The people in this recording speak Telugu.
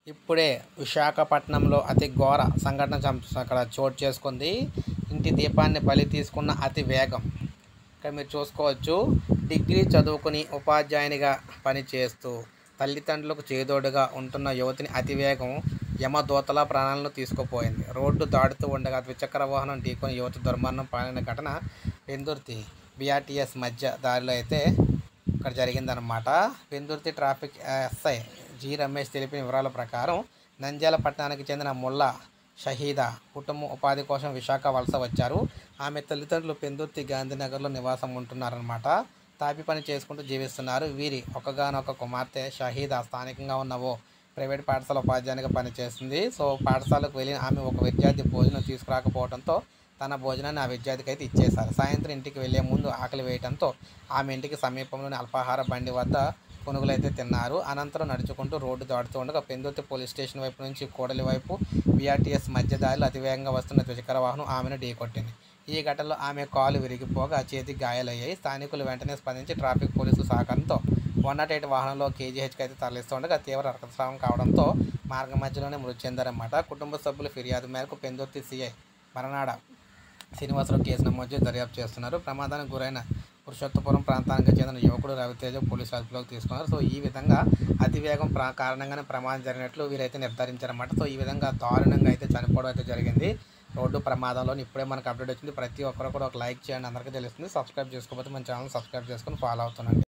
ఇప్పుడే విశాఖపట్నంలో అతి ఘోర సంఘటన చం- అక్కడ చోటు చేసుకుంది ఇంటి దీపాన్ని బలి తీసుకున్న అతి వేగం ఇక్కడ మీరు చూసుకోవచ్చు డిగ్రీ చదువుకుని ఉపాధ్యాయునిగా పనిచేస్తూ తల్లిదండ్రులకు చేదోడుగా ఉంటున్న యువతిని అతివేగం యమదూతల ప్రాణాలను తీసుకుపోయింది రోడ్డు దాటుతూ ఉండగా ద్విచక్ర వాహనం ఢీకొని యువతి దుర్మరణం పాలైన ఘటన పెందుర్తి బీఆర్టీఎస్ మధ్య దారిలో అయితే ఇక్కడ జరిగిందనమాట Pendurthi traffic SI G Ramesh తెలిపిన వివరాల ప్రకారం నంద్యాల పట్టణానికి చెందిన ముల్లా షహీదా కుటుంబం ఉపాధి కోసం విశాఖ వలస వచ్చారు ఆమె తల్లిదండ్రులు పెందుర్తి గాంధీనగర్లో నివాసం ఉంటున్నారనమాట తాపి పని చేసుకుంటూ జీవిస్తున్నారు వీరి ఒకగానొక కుమార్తె షహీదా స్థానికంగా ఉన్న ఓ ప్రైవేట్ పాఠశాల ఉపాధ్యాయునిగా పనిచేస్తుంది సో పాఠశాలకు వెళ్ళిన ఆమె ఒక విద్యార్థి భోజనం తీసుకురాకపోవడంతో తన భోజనాన్ని ఆ విద్యార్థికి అయితే ఇచ్చేశారు సాయంత్రం ఇంటికి వెళ్లే ముందు ఆకలి వేయడంతో ఆమె ఇంటికి సమీపంలోని అల్పాహార బండి వద్ద పునుగులైతే తిన్నారు అనంతరం నడుచుకుంటూ రోడ్డు దాటుతూ ఉండగా పెందుర్తి పోలీస్ స్టేషన్ వైపు నుంచి కోడలి వైపు బీఆర్టీఎస్ మధ్య దారిలో అతివేగంగా వస్తున్న ద్విచక్ర వాహనం ఆమెను ఢీకొట్టింది ఈ ఘటనలో ఆమె కాలు విరిగిపోగా చేతికి గాయాలయ్యాయి స్థానికులు వెంటనే స్పందించి ట్రాఫిక్ పోలీసుల సహకారంతో వన్ నాట్ ఎయిట్ వాహనంలో కేజీహెచ్కి అయితే తరలిస్తుండగా తీవ్ర రక్తస్రావం కావడంతో మార్గ మధ్యలోనే మృతి చెందారన్నమాట కుటుంబ సభ్యుల ఫిర్యాదు మేరకు పెందుర్తి సిఐ మరనాడ శ్రీనివాసరావు కేసు నమోదు చేసి దర్యాప్తు చేస్తున్నారు ప్రమాదానికి గురైన పురుషోత్తపురం ప్రాంతానికి చెందిన యువకుడు రవితేజ పోలీసులు అదుపులోకి తీసుకున్నారు సో ఈ విధంగా అతివేగం ప్రా కారణంగానే ప్రమాదం జరిగినట్లు వీరైతే నిర్ధారించారన్నమాట సో ఈ విధంగా దారుణంగా అయితే చనిపోవడం అయితే జరిగింది రోడ్డు ప్రమాదంలో ఇప్పుడే మనకు అప్డేట్ వచ్చింది ప్రతి ఒక్కరు కూడా ఒక లైక్ చేయండి అందరికీ తెలుస్తుంది సబ్స్క్రైబ్ చేసుకోకపోతే మన ఛానల్ సబ్స్క్రైబ్ చేసుకొని ఫాలో అవుతుండండి